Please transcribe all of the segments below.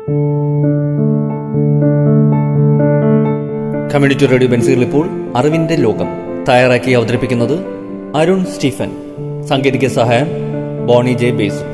community radio ബെൻസികൾ ഇപ്പോൾ അറിവിന്റെ ലോകം തയ്യാറാക്കി അവതരിപ്പിക്കുന്നത് അരുൺ സ്റ്റീഫൻ സാങ്കേതിക സഹായം ബോണി ജെ ബേസു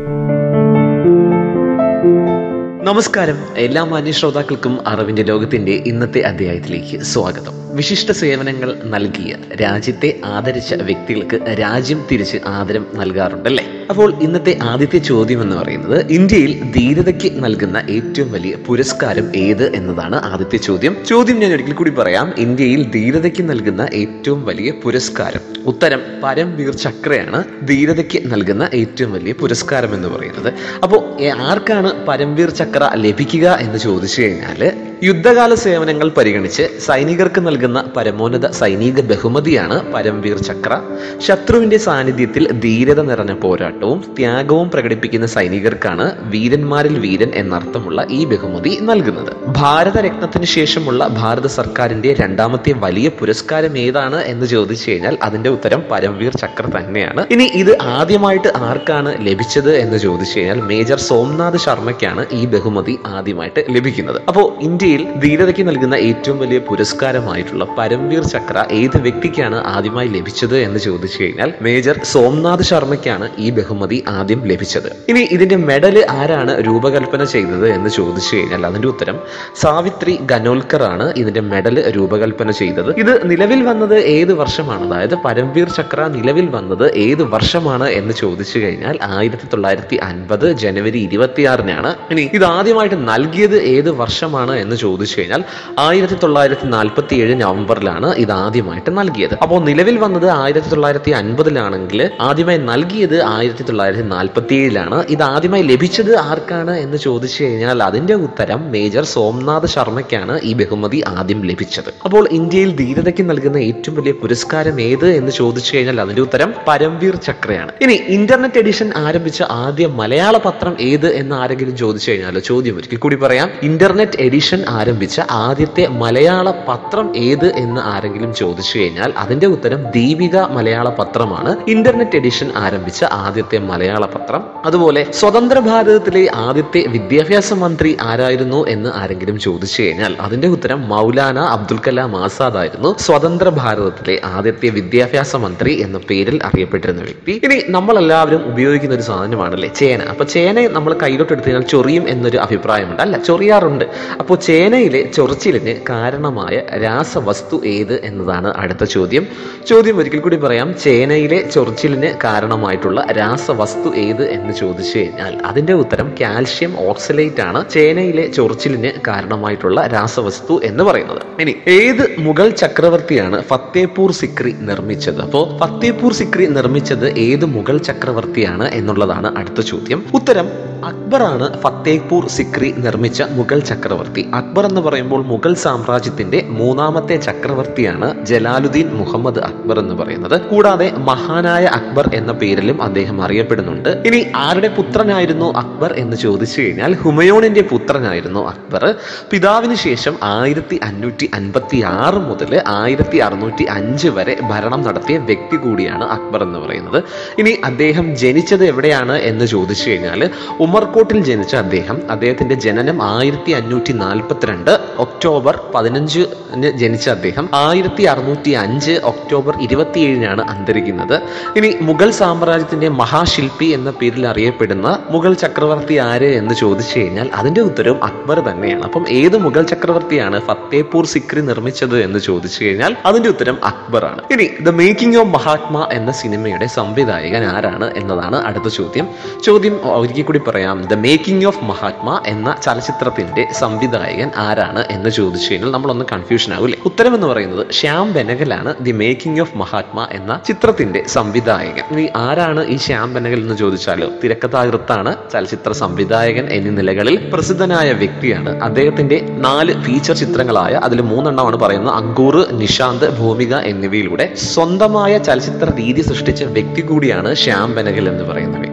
നമസ്കാരം എല്ലാ മാന്യ ശ്രോതാക്കൾക്കും അറിവിന്റെ ലോകത്തിന്റെ ഇന്നത്തെ അധ്യായത്തിലേക്ക് സ്വാഗതം വിശിഷ്ട സേവനങ്ങൾ നൽകിയ രാജ്യത്തെ ആദരിച്ച വ്യക്തികൾക്ക് രാജ്യം തിരിച്ച് ആദരം നൽകാറുണ്ടല്ലേ അപ്പോൾ ഇന്നത്തെ ആദ്യത്തെ ചോദ്യം എന്ന് പറയുന്നത് ഇന്ത്യയിൽ ധീരതയ്ക്ക് നൽകുന്ന ഏറ്റവും വലിയ പുരസ്കാരം ഏത് എന്നതാണ് ആദ്യത്തെ ചോദ്യം ചോദ്യം ഞാൻ ഒരിക്കൽ കൂടി പറയാം ഇന്ത്യയിൽ ധീരതയ്ക്ക് നൽകുന്ന ഏറ്റവും വലിയ പുരസ്കാരം ഉത്തരം പരംവീർ ചക്രയാണ് ധീരതയ്ക്ക് നൽകുന്ന ഏറ്റവും വലിയ പുരസ്കാരം എന്ന് പറയുന്നത് അപ്പോൾ ആർക്കാണ് പരംവീർ ചക്ര ലഭിക്കുക എന്ന് ചോദിച്ചു കഴിഞ്ഞാൽ യുദ്ധകാല സേവനങ്ങൾ പരിഗണിച്ച് സൈനികർക്ക് നൽകുന്ന പരമോന്നത സൈനിക ബഹുമതിയാണ് പരംവീർ ചക്ര ശത്രുവിന്റെ സാന്നിധ്യത്തിൽ ധീരത നിറഞ്ഞ പോരാട്ടവും ത്യാഗവും പ്രകടിപ്പിക്കുന്ന സൈനികർക്കാണ് വീരന്മാരിൽ വീരൻ എന്നർത്ഥമുള്ള ഈ ബഹുമതി നൽകുന്നത് ഭാരതരത്നത്തിന് ശേഷമുള്ള ഭാരത സർക്കാരിന്റെ രണ്ടാമത്തെ വലിയ പുരസ്കാരം ഏതാണ് എന്ന് ചോദിച്ചു കഴിഞ്ഞാൽ അതിന്റെ ഉത്തരം പരംവീർ ചക്ര തന്നെയാണ് ഇനി ഇത് ആദ്യമായിട്ട് ആർക്കാണ് ലഭിച്ചത് എന്ന് ചോദിച്ചു കഴിഞ്ഞാൽ മേജർ സോംനാഥ് ശർമ്മയ്ക്കാണ് ഈ ബഹുമതി ആദ്യമായിട്ട് ലഭിക്കുന്നത് അപ്പോൾ ഇന്ത്യയിൽ ധീരതയ്ക്ക് നൽകുന്ന ഏറ്റവും വലിയ പുരസ്കാരമായിട്ടുള്ള പരംവീർ ചക്ര ഏത് വ്യക്തിക്കാണ് ആദ്യമായി ലഭിച്ചത് എന്ന് ചോദിച്ചു കഴിഞ്ഞാൽ മേജർ സോംനാഥ് ശർമ്മയ്ക്കാണ് ഈ ബഹുമതി ആദ്യം ലഭിച്ചത് ഇനി ഇതിന്റെ മെഡല് ആരാണ് രൂപകൽപ്പന ചെയ്തത് എന്ന് ചോദിച്ചു കഴിഞ്ഞാൽ അതിന്റെ ഉത്തരം സാവിത്രി ഗനോൽക്കർ ആണ് ഇതിന്റെ മെഡല് രൂപകൽപ്പന ചെയ്തത് ഇത് നിലവിൽ വന്നത് ഏത് വർഷമാണ് അതായത് പരംവീർ ചക്ര നിലവിൽ വന്നത് ഏത് വർഷമാണ് എന്ന് ചോദിച്ചു കഴിഞ്ഞാൽ ആയിരത്തി തൊള്ളായിരത്തി അൻപത് ജനുവരി ഇരുപത്തിയാറിനാണ് ഇനി ഇത് ആദ്യമായിട്ട് നൽകിയത് ഏത് വർഷമാണ് എന്ന് ചോദിച്ചു കഴിഞ്ഞാൽ ആയിരത്തി തൊള്ളായിരത്തി നാൽപ്പത്തി ഏഴ് നവംബറിലാണ് ഇത് ആദ്യമായിട്ട് നൽകിയത് അപ്പോൾ നിലവിൽ വന്നത് ആയിരത്തി തൊള്ളായിരത്തി അൻപതിലാണെങ്കിൽ ആദ്യമായി നൽകിയത് ആയിരത്തി തൊള്ളായിരത്തി നാൽപ്പത്തി ഏഴിലാണ് ഇത് ആദ്യമായി ലഭിച്ചത് ആർക്കാണ് എന്ന് ചോദിച്ചു കഴിഞ്ഞാൽ അതിന്റെ ഉത്തരം മേജർ സോംനാഥ് ശർമ്മയ്ക്കാണ് ഈ ബഹുമതി ആദ്യം ലഭിച്ചത് അപ്പോൾ ഇന്ത്യയിൽ ധീരതയ്ക്ക് നൽകുന്ന ഏറ്റവും വലിയ പുരസ്കാരം ഏത് എന്ന് ചോദിച്ചു കഴിഞ്ഞാൽ അതിന്റെ ഉത്തരം പരംവീർ ചക്രയാണ് ഇനി ഇന്റർനെറ്റ് എഡിഷൻ ആരംഭിച്ച ആദ്യ മലയാള പത്രം ഏത് എന്ന് ആരെങ്കിലും ചോദിച്ചു കഴിഞ്ഞാൽ ചോദ്യം ഒരിക്കൽ കൂടി പറയാം ഇന്റർനെറ്റ് എഡിഷൻ ആരംഭിച്ച ആദ്യത്തെ മലയാള പത്രം ഏത് എന്ന് ആരെങ്കിലും ചോദിച്ചു കഴിഞ്ഞാൽ അതിന്റെ ഉത്തരം ദീപിക മലയാള പത്രമാണ് ഇന്റർനെറ്റ് എഡിഷൻ ആരംഭിച്ച ആദ്യത്തെ മലയാള പത്രം അതുപോലെ സ്വതന്ത്ര ഭാരതത്തിലെ ആദ്യത്തെ വിദ്യാഭ്യാസ മന്ത്രി ആരായിരുന്നു എന്ന് ആരെങ്കിലും ചോദിച്ചു കഴിഞ്ഞാൽ അതിന്റെ ഉത്തരം മൗലാന അബ്ദുൽ കലാം ആസാദ് ആയിരുന്നു സ്വതന്ത്ര ഭാരതത്തിലെ ആദ്യത്തെ വിദ്യാഭ്യാസ മന്ത്രി എന്ന പേരിൽ അറിയപ്പെട്ടിരുന്ന വ്യക്തി ഇനി നമ്മളെല്ലാവരും ഉപയോഗിക്കുന്ന ഒരു സാധനമാണല്ലേ ചേന അപ്പൊ ചേന നമ്മൾ കയ്യിലോട്ട് എടുത്തു കഴിഞ്ഞാൽ ചൊറിയും എന്നൊരു അഭിപ്രായമുണ്ട് അല്ല ചൊറിയാറുണ്ട് അപ്പോൾ ചേനയിലെ ചൊറിച്ചിലിന് കാരണമായ രാസവസ്തു ഏത് എന്നതാണ് അടുത്ത ചോദ്യം ചോദ്യം ഒരിക്കൽ കൂടി പറയാം ചേനയിലെ ചൊറിച്ചിലിന് കാരണമായിട്ടുള്ള രാസവസ്തു ഏത് എന്ന് ചോദിച്ചു കഴിഞ്ഞാൽ അതിന്റെ ഉത്തരം കാൽഷ്യം ഓക്സലേറ്റ് ആണ് ചേനയിലെ ചൊറിച്ചിലിന് കാരണമായിട്ടുള്ള രാസവസ്തു എന്ന് പറയുന്നത് ഇനി ഏത് മുഗൾ ചക്രവർത്തിയാണ് ഫത്തേപൂർ സിക്രി നിർമ്മിച്ചത് അപ്പോൾ ഫത്തേപൂർ സിക്രി നിർമ്മിച്ചത് ഏത് മുഗൾ ചക്രവർത്തിയാണ് എന്നുള്ളതാണ് അടുത്ത ചോദ്യം ഉത്തരം അക്ബറാണ് ഫത്തേപൂർ സിക്രി നിർമ്മിച്ച മുഗൾ ചക്രവർത്തി അക്ബർ എന്ന് പറയുമ്പോൾ മുഗൾ സാമ്രാജ്യത്തിന്റെ മൂന്നാമത്തെ ചക്രവർത്തിയാണ് ജലാലുദ്ദീൻ മുഹമ്മദ് അക്ബർ എന്ന് പറയുന്നത് കൂടാതെ മഹാനായ അക്ബർ എന്ന പേരിലും അദ്ദേഹം അറിയപ്പെടുന്നുണ്ട് ഇനി ആരുടെ പുത്രനായിരുന്നു അക്ബർ എന്ന് ചോദിച്ചു കഴിഞ്ഞാൽ ഹുമയൂണിന്റെ പുത്രനായിരുന്നു അക്ബർ പിതാവിന് ശേഷം ആയിരത്തി അഞ്ഞൂറ്റി അൻപത്തി ആറ് മുതൽ ആയിരത്തി അറുന്നൂറ്റി അഞ്ച് വരെ ഭരണം നടത്തിയ വ്യക്തി കൂടിയാണ് അക്ബർ എന്ന് പറയുന്നത് ഇനി അദ്ദേഹം ജനിച്ചത് എവിടെയാണ് എന്ന് ചോദിച്ചു കഴിഞ്ഞാൽ ഉമർകോട്ടിൽ ജനിച്ച അദ്ദേഹം അദ്ദേഹത്തിന്റെ ജനനം ആയിരത്തി അഞ്ഞൂറ്റി നാൽപ്പത്തിരണ്ട് ഒക്ടോബർ പതിനഞ്ചിന് ജനിച്ച അദ്ദേഹം ആയിരത്തി അറുന്നൂറ്റി അഞ്ച് ഒക്ടോബർ ഇരുപത്തിയേഴിനാണ് അന്തരിക്കുന്നത് ഇനി മുഗൾ സാമ്രാജ്യത്തിന്റെ മഹാശില്പി എന്ന പേരിൽ അറിയപ്പെടുന്ന മുഗൾ ചക്രവർത്തി ആര് എന്ന് ചോദിച്ചു കഴിഞ്ഞാൽ അതിന്റെ ഉത്തരവും അക്ബർ തന്നെയാണ് അപ്പം ഏത് മുഗൾ ചക്രവർത്തിയാണ് ഫത്തേപൂർ സിക്രി നിർമ്മിച്ചത് എന്ന് ചോദിച്ചു കഴിഞ്ഞാൽ അതിന്റെ ഉത്തരം അക്ബർ ആണ് ഇനി ദ മേക്കിംഗ് ഓഫ് മഹാത്മ എന്ന സിനിമയുടെ സംവിധായകൻ ആരാണ് എന്നതാണ് അടുത്ത ചോദ്യം ചോദ്യം ഒരിക്കൽ കൂടി പറയാം ദ മേക്കിംഗ് ഓഫ് മഹാത്മ എന്ന ചലച്ചിത്രത്തിന്റെ സംവിധായകൻ ആരാണ് എന്ന് ചോദിച്ചു കഴിഞ്ഞാൽ നമ്മളൊന്ന് കൺഫ്യൂഷൻ ആകൂല്ലേ ഉത്തരം എന്ന് പറയുന്നത് ശ്യാം ബെനഗലാണ് ദി മേക്കിംഗ് ഓഫ് മഹാത്മ എന്ന ചിത്രത്തിന്റെ സംവിധായകൻ ഇനി ആരാണ് ഈ ശ്യാം ബെനഗൽ എന്ന് ചോദിച്ചാലോ തിരക്കഥാകൃത്താണ് ചലച്ചിത്ര സംവിധായകൻ എന്നീ നിലകളിൽ പ്രസിദ്ധനായ വ്യക്തിയാണ് അദ്ദേഹത്തിന്റെ നാല് ഫീച്ചർ ചിത്രങ്ങളായ അതിൽ മൂന്നെണ്ണമാണ് പറയുന്നത് അങ്കൂർ നിഷാന്ത് ഭൂമിക എന്നിവയിലൂടെ സ്വന്തമായ ചലച്ചിത്ര രീതി സൃഷ്ടിച്ച വ്യക്തി കൂടിയാണ് ശ്യാം ബെനഗൽ എന്ന് പറയുന്ന വ്യക്തി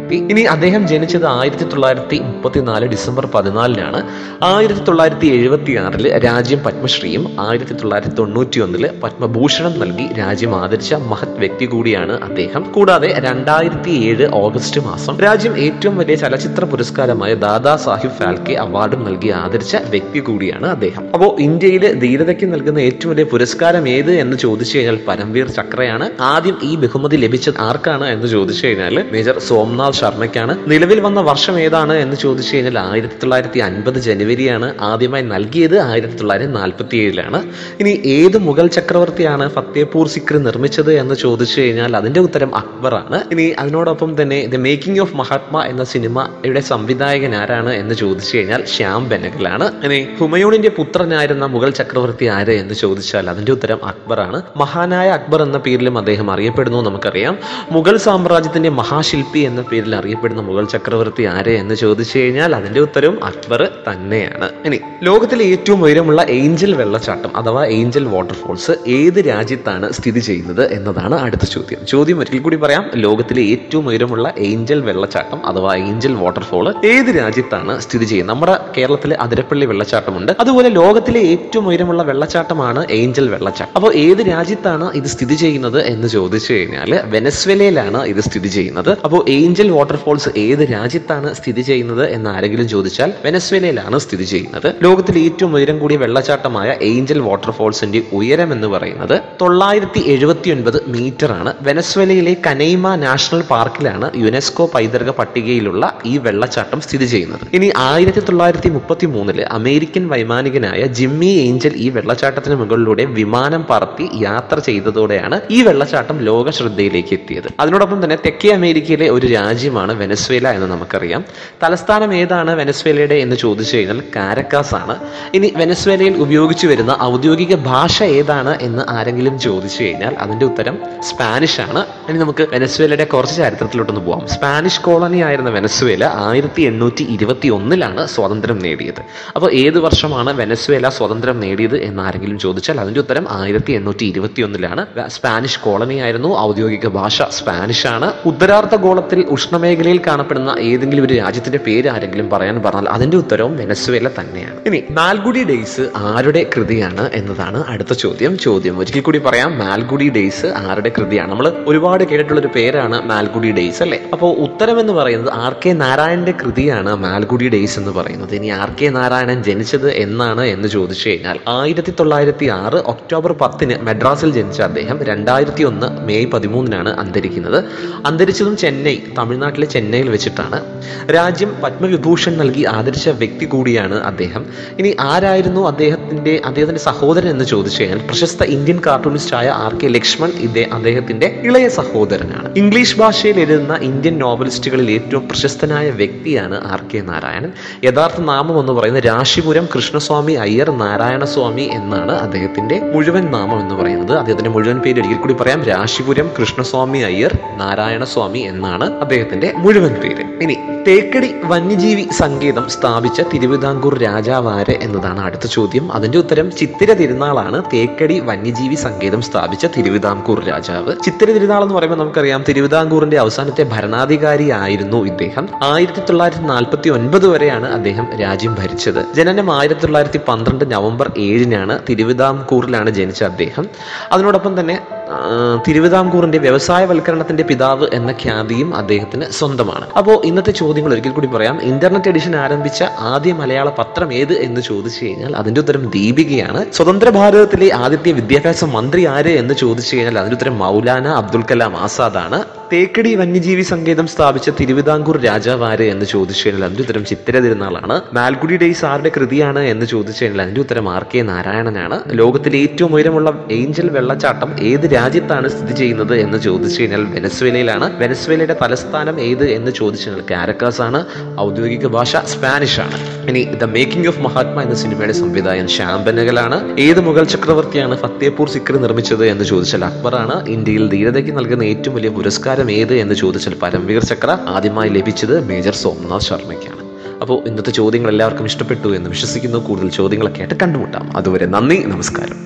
വ്യക്തി ഇനി അദ്ദേഹം ജനിച്ചത് ആയിരത്തി തൊള്ളായിരത്തി മുപ്പത്തിനാല് ഡിസംബർ പതിനാലിനാണ് ആയിരത്തി തൊള്ളായിരത്തി എഴുപത്തി ആറില് രാജ്യം പത്മശ്രീയും ആയിരത്തി തൊള്ളായിരത്തി തൊണ്ണൂറ്റി ഒന്നില് പത്മഭൂഷണം നൽകി രാജ്യം ആദരിച്ച മഹത് വ്യക്തി കൂടിയാണ് അദ്ദേഹം കൂടാതെ രണ്ടായിരത്തി ഏഴ് ഓഗസ്റ്റ് മാസം രാജ്യം ഏറ്റവും വലിയ ചലച്ചിത്ര പുരസ്കാരമായ ദാദാ സാഹിബ് ഫാൽക്കെ അവാർഡും നൽകി ആദരിച്ച വ്യക്തി കൂടിയാണ് അദ്ദേഹം അപ്പോൾ ഇന്ത്യയിൽ ധീരതയ്ക്ക് നൽകുന്ന ഏറ്റവും വലിയ പുരസ്കാരം ഏത് എന്ന് ചോദിച്ചു കഴിഞ്ഞാൽ പരംവീർ ചക്രയാണ് ആദ്യം ഈ ബഹുമതി ലഭിച്ചത് ആർക്കാണ് എന്ന് ചോദിച്ചു കഴിഞ്ഞാൽ മേജർ സോംനാഥ് ശർമ്മയ്ക്കാണ് നിലവിൽ വന്ന വർഷം ഏതാണ് എന്ന് ചോദിച്ചു കഴിഞ്ഞാൽ ആയിരത്തി തൊള്ളായിരത്തി അൻപത് ജനുവരിയാണ് ആദ്യമായി നൽകിയത് ആയിരത്തി തൊള്ളായിരത്തി നാൽപ്പത്തി ഏഴിലാണ് ഇനി ഏത് മുഗൾ ചക്രവർത്തിയാണ് ഫത്തേപൂർ സിക്രി നിർമ്മിച്ചത് എന്ന് ചോദിച്ചു കഴിഞ്ഞാൽ അതിന്റെ ഉത്തരം അക്ബറാണ് ഇനി അതിനോടൊപ്പം തന്നെ ദ മേക്കിംഗ് ഓഫ് മഹാത്മ എന്ന സിനിമയുടെ സംവിധായകൻ ആരാണ് എന്ന് ചോദിച്ചു കഴിഞ്ഞാൽ ശ്യാം ബെനഗലാണ് ഇനി ഹുമയൂണിന്റെ പുത്രനായിരുന്ന മുഗൾ ചക്രവർത്തി ആര് എന്ന് ചോദിച്ചാൽ അതിന്റെ ഉത്തരം അക്ബറാണ് മഹാനായ അക്ബർ എന്ന പേരിലും അദ്ദേഹം അറിയപ്പെടുന്നു നമുക്കറിയാം മുഗൾ സാമ്രാജ്യത്തിന്റെ മഹാശില്പി എന്ന പേരിൽ അറിയപ്പെടുന്ന മുഗൾ ചക്രവർത്തി ആര് എന്ന് ചോദിച്ചു കഴിഞ്ഞാൽ അതിന്റെ ഉത്തരവും അക്ബർ തന്നെയാണ് ഇനി ലോകത്തിലെ ഏറ്റവും ഉയരമുള്ള ഏഞ്ചൽ വെള്ളച്ചാട്ടം അഥവാ ഏഞ്ചൽ വാട്ടർഫോൾസ് ഏത് രാജ്യത്താണ് സ്ഥിതി ചെയ്യുന്നത് എന്നതാണ് അടുത്ത ചോദ്യം ചോദ്യം ഒരിക്കൽ കൂടി പറയാം ലോകത്തിലെ ഏറ്റവും ഉയരമുള്ള ഏഞ്ചൽ വെള്ളച്ചാട്ടം അഥവാ ഏഞ്ചൽ വാട്ടർഫോൾ ഏത് രാജ്യത്താണ് സ്ഥിതി ചെയ്യുന്നത് നമ്മുടെ കേരളത്തിലെ അതിരപ്പള്ളി വെള്ളച്ചാട്ടമുണ്ട് അതുപോലെ ലോകത്തിലെ ഏറ്റവും ഉയരമുള്ള വെള്ളച്ചാട്ടമാണ് ഏഞ്ചൽ വെള്ളച്ചാട്ടം അപ്പോൾ ഏത് രാജ്യത്താണ് ഇത് സ്ഥിതി ചെയ്യുന്നത് എന്ന് ചോദിച്ചു കഴിഞ്ഞാൽ വെനസ്വലയിലാണ് ഇത് സ്ഥിതി ചെയ്യുന്നത് അപ്പോൾ ഏഞ്ചൽ വാട്ടർഫോൾസ് ഏത് രാജ്യത്താണ് സ്ഥിതി ചെയ്യുന്നത് എന്ന് ആരെങ്കിലും ചോദിച്ചാൽ വെനസ്വേലയിലാണ് സ്ഥിതി ചെയ്യുന്നത് ലോകത്തിലെ ഏറ്റവും ഉയരം കൂടിയ വെള്ളച്ചാട്ടമായ ഏഞ്ചൽ വാട്ടർഫോൾസിന്റെ ഉയരം എന്ന് പറയുന്നത് തൊള്ളായിരത്തി എഴുപത്തി ഒൻപത് മീറ്റർ ആണ് വെനസ്വേലയിലെ കനൈമ നാഷണൽ പാർക്കിലാണ് യുനെസ്കോ പൈതൃക പട്ടികയിലുള്ള ഈ വെള്ളച്ചാട്ടം സ്ഥിതി ചെയ്യുന്നത് ഇനി ആയിരത്തി തൊള്ളായിരത്തി മുപ്പത്തി മൂന്നില് അമേരിക്കൻ വൈമാനികനായ ജിമ്മി ഏഞ്ചൽ ഈ വെള്ളച്ചാട്ടത്തിന് മുകളിലൂടെ വിമാനം പറത്തി യാത്ര ചെയ്തതോടെയാണ് ഈ വെള്ളച്ചാട്ടം ലോക ശ്രദ്ധയിലേക്ക് എത്തിയത് അതിനോടൊപ്പം തന്നെ തെക്കേ അമേരിക്കയിലെ ഒരു രാജ്യമാണ് വെനസ്വേല എന്ന് നമുക്കറിയാം തലസ്ഥാനം ഏതാണ് വെനസ്വേലയുടെ എന്ന് ചോദിച്ചു കഴിഞ്ഞാൽ കാരക്കാസ് ആണ് ഇനി വെനസ്വേലയിൽ ഉപയോഗിച്ചു വരുന്ന ഔദ്യോഗിക ഭാഷ ഏതാണ് എന്ന് ആരെങ്കിലും ചോദിച്ചു കഴിഞ്ഞാൽ അതിന്റെ ഉത്തരം സ്പാനിഷ് ആണ് ഇനി നമുക്ക് വെനസ്വേലയുടെ കുറച്ച് ചരിത്രത്തിലോട്ടൊന്ന് പോവാം സ്പാനിഷ് കോളനി ആയിരുന്ന വെനസ്വേല ആയിരത്തി എണ്ണൂറ്റി ഇരുപത്തി ഒന്നിലാണ് സ്വാതന്ത്ര്യം നേടിയത് അപ്പോൾ ഏത് വർഷമാണ് വെനസ്വേല സ്വാതന്ത്ര്യം നേടിയത് എന്ന് ആരെങ്കിലും ചോദിച്ചാൽ അതിന്റെ ഉത്തരം ആയിരത്തി എണ്ണൂറ്റി ഇരുപത്തി ഒന്നിലാണ് സ്പാനിഷ് കോളനി ആയിരുന്നു ഔദ്യോഗിക ഭാഷ സ്പാനിഷ് ആണ് ഉത്തരാർദ്ധ ഗോളത്തിൽ ഉഷ്ണമേഖലയിൽ കാണപ്പെടുന്ന ഏതെങ്കിലും ഒരു രാജ്യത്തിന്റെ പേര് ആരെങ്കിലും പറയാൻ പറഞ്ഞാൽ അതിന്റെ ഉത്തരവും വെനസ്വേല തന്നെയാണ് ഇനി മാൽഗുഡി ഡേയ്സ് ആരുടെ കൃതിയാണ് എന്നതാണ് അടുത്ത ചോദ്യം ചോദ്യം ഒരിക്കൽ കൂടി പറയാം മാൽഗുഡി ഡേയ്സ് ആരുടെ കൃതിയാണ് നമ്മൾ ഒരുപാട് കേട്ടിട്ടുള്ള ഒരു പേരാണ് മാൽഗുഡി ഡേയ്സ് അല്ലേ അപ്പോൾ ഉത്തരം എന്ന് പറയുന്നത് ആർ കെ നാരായണന്റെ കൃതിയാണ് മാൽഗുഡി ഡേയ്സ് എന്ന് പറയുന്നത് ഇനി ആർ കെ നാരായണൻ ജനിച്ചത് എന്നാണ് എന്ന് ചോദിച്ചു കഴിഞ്ഞാൽ ആയിരത്തി തൊള്ളായിരത്തി ആറ് ഒക്ടോബർ പത്തിന് മദ്രാസിൽ ജനിച്ച അദ്ദേഹം രണ്ടായിരത്തി ഒന്ന് മെയ് പതിമൂന്നിനാണ് അന്തരിക്കുന്നത് അന്തരിച്ചതും ചെന്നൈ തമിഴ്നാട്ടിലെ ചെന്നൈയിൽ വെച്ചിട്ടാണ് രാജ്യം പത്മവിഭൂഷൺ നൽകി ആദരിച്ച വ്യക്തി കൂടിയാണ് അദ്ദേഹം ഇനി ആരായിരുന്നു അദ്ദേഹത്തിന്റെ അദ്ദേഹത്തിന്റെ സഹോദരൻ എന്ന് ചോദിച്ചു കഴിഞ്ഞാൽ പ്രശസ്ത ഇന്ത്യൻ കാർട്ടൂണിസ്റ്റ് ആയ ആർ കെ ലക്ഷ്മൺ ഇതേ അദ്ദേഹത്തിന്റെ ഇളയ സഹോദരനാണ് ഇംഗ്ലീഷ് ഭാഷയിൽ എഴുതുന്ന ഇന്ത്യൻ നോവലിസ്റ്റുകളിൽ ഏറ്റവും പ്രശസ്തനായ വ്യക്തിയാണ് ആർ കെ നാരായണൻ യഥാർത്ഥ നാമം എന്ന് പറയുന്നത് രാശിപുരം കൃഷ്ണസ്വാമി അയ്യർ നാരായണസ്വാമി എന്നാണ് അദ്ദേഹത്തിന്റെ മുഴുവൻ നാമം എന്ന് പറയുന്നത് അദ്ദേഹത്തിന്റെ മുഴുവൻ പേര് ഒരിക്കൽ കൂടി പറയാം രാശിപുരം കൃഷ്ണസ്വാമി അയ്യർ നാരായണസ്വാമി എന്നാണ് അദ്ദേഹത്തിന്റെ മുഴുവൻ പേര് ഇനി തേക്കടി വന്യജീവി സങ്കേതം സ്ഥാപിച്ച തിരുവിതാംകൂർ രാജാവാര് എന്നതാണ് അടുത്ത ചോദ്യം അതിന്റെ ഉത്തരം ചിത്തിര തിരുനാളാണ് തേക്കടി വന്യജീവി സങ്കേതം സ്ഥാപിച്ച തിരുവിതാംകൂർ രാജാവ് ചിത്തിര തിരുനാൾ എന്ന് പറയുമ്പോൾ നമുക്കറിയാം തിരുവിതാംകൂറിന്റെ അവസാനത്തെ ഭരണാധികാരി ആയിരുന്നു ഇദ്ദേഹം ആയിരത്തി തൊള്ളായിരത്തി നാൽപ്പത്തി ഒൻപത് വരെയാണ് അദ്ദേഹം രാജ്യം ഭരിച്ചത് ജനനം ആയിരത്തി തൊള്ളായിരത്തി പന്ത്രണ്ട് നവംബർ ഏഴിനാണ് തിരുവിതാംകൂറിലാണ് ജനിച്ച അദ്ദേഹം അതിനോടൊപ്പം തന്നെ ആ, തിരുവിതാംകൂറിന്റെ വ്യവസായവൽക്കരണത്തിന്റെ പിതാവ് എന്ന ഖ്യാതിയും അദ്ദേഹത്തിന് സ്വന്തമാണ് അപ്പോൾ ഇന്നത്തെ ചോദ്യങ്ങൾ ഒരിക്കൽ കൂടി പറയാം ഇന്റർനെറ്റ് എഡിഷൻ ആരംഭിച്ച ആദ്യ മലയാള പത്രം ഏത് എന്ന് ചോദിച്ചു കഴിഞ്ഞാൽ അതിന്റെ ഉത്തരം ദീപികയാണ് സ്വതന്ത്ര ഭാരതത്തിലെ ആദ്യത്തെ വിദ്യാഭ്യാസ മന്ത്രി ആര് എന്ന് ചോദിച്ചു കഴിഞ്ഞാൽ അതിന്റെ ഉത്തരം മൗലാന അബ്ദുൽ കലാം ആസാദാണ് തേക്കടി വന്യജീവി സങ്കേതം സ്ഥാപിച്ച തിരുവിതാംകൂർ രാജാവ് ആര് എന്ന് ചോദിച്ചു കഴിഞ്ഞാൽ അതിന്റെ ഉത്തരം ചിത്തിര തിരുനാളാണ് മാൽഗുഡി ഡേയ്സ് ആരുടെ കൃതിയാണ് എന്ന് ചോദിച്ചു കഴിഞ്ഞാൽ അതിന്റെ ഉത്തരം ആർ കെ നാരായണനാണ് ലോകത്തിലെ ഏറ്റവും ഉയരമുള്ള ഏഞ്ചൽ വെള്ളച്ചാട്ടം ഏത് രാജ്യത്താണ് സ്ഥിതി ചെയ്യുന്നത് എന്ന് ചോദിച്ചു കഴിഞ്ഞാൽ വെനസ്വേലയിലാണ് വെനസ്വേലയുടെ തലസ്ഥാനം ഏത് എന്ന് ചോദിച്ചു കഴിഞ്ഞാൽ കാരക്കാസ് ആണ് ഔദ്യോഗിക ഭാഷ സ്പാനിഷ് ആണ് ഇനി ദ മേക്കിംഗ് ഓഫ് മഹാത്മ എന്ന സിനിമയുടെ സംവിധായകൻ ശ്യാം ബെനഗലാണ് ഏത് മുഗൾ ചക്രവർത്തിയാണ് ഫത്തേപൂർ സിക്രി നിർമ്മിച്ചത് എന്ന് ചോദിച്ചാൽ അക്ബറാണ് ഇന്ത്യയിൽ ധീരതയ്ക്ക് നൽകുന്ന ഏറ്റവും വലിയ പുരസ്കാരം ഏത് എന്ന് ചോദിച്ചാൽ പരംവീർ ചക്ര ആദ്യമായി ലഭിച്ചത് മേജർ സോമനാഥ് ശർമ്മയ്ക്കാണ് അപ്പോൾ ഇന്നത്തെ ചോദ്യങ്ങൾ എല്ലാവർക്കും ഇഷ്ടപ്പെട്ടു എന്ന് വിശ്വസിക്കുന്നു കൂടുതൽ ചോദ്യങ്ങളൊക്കെ ആയിട്ട് കണ്ടുമുട്ടാം അതുവരെ നന്ദി നമസ്കാരം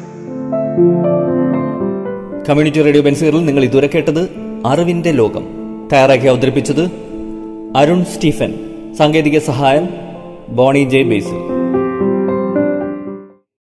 കമ്മ്യൂണിറ്റി റേഡിയോ ബെൻസീറിൽ നിങ്ങൾ ഇതുവരെ കേട്ടത് അറിവിന്റെ ലോകം തയ്യാറാക്കി അവതരിപ്പിച്ചത് അരുൺ സ്റ്റീഫൻ സാങ്കേതിക സഹായം ബോണി ജെ ബേസിൽ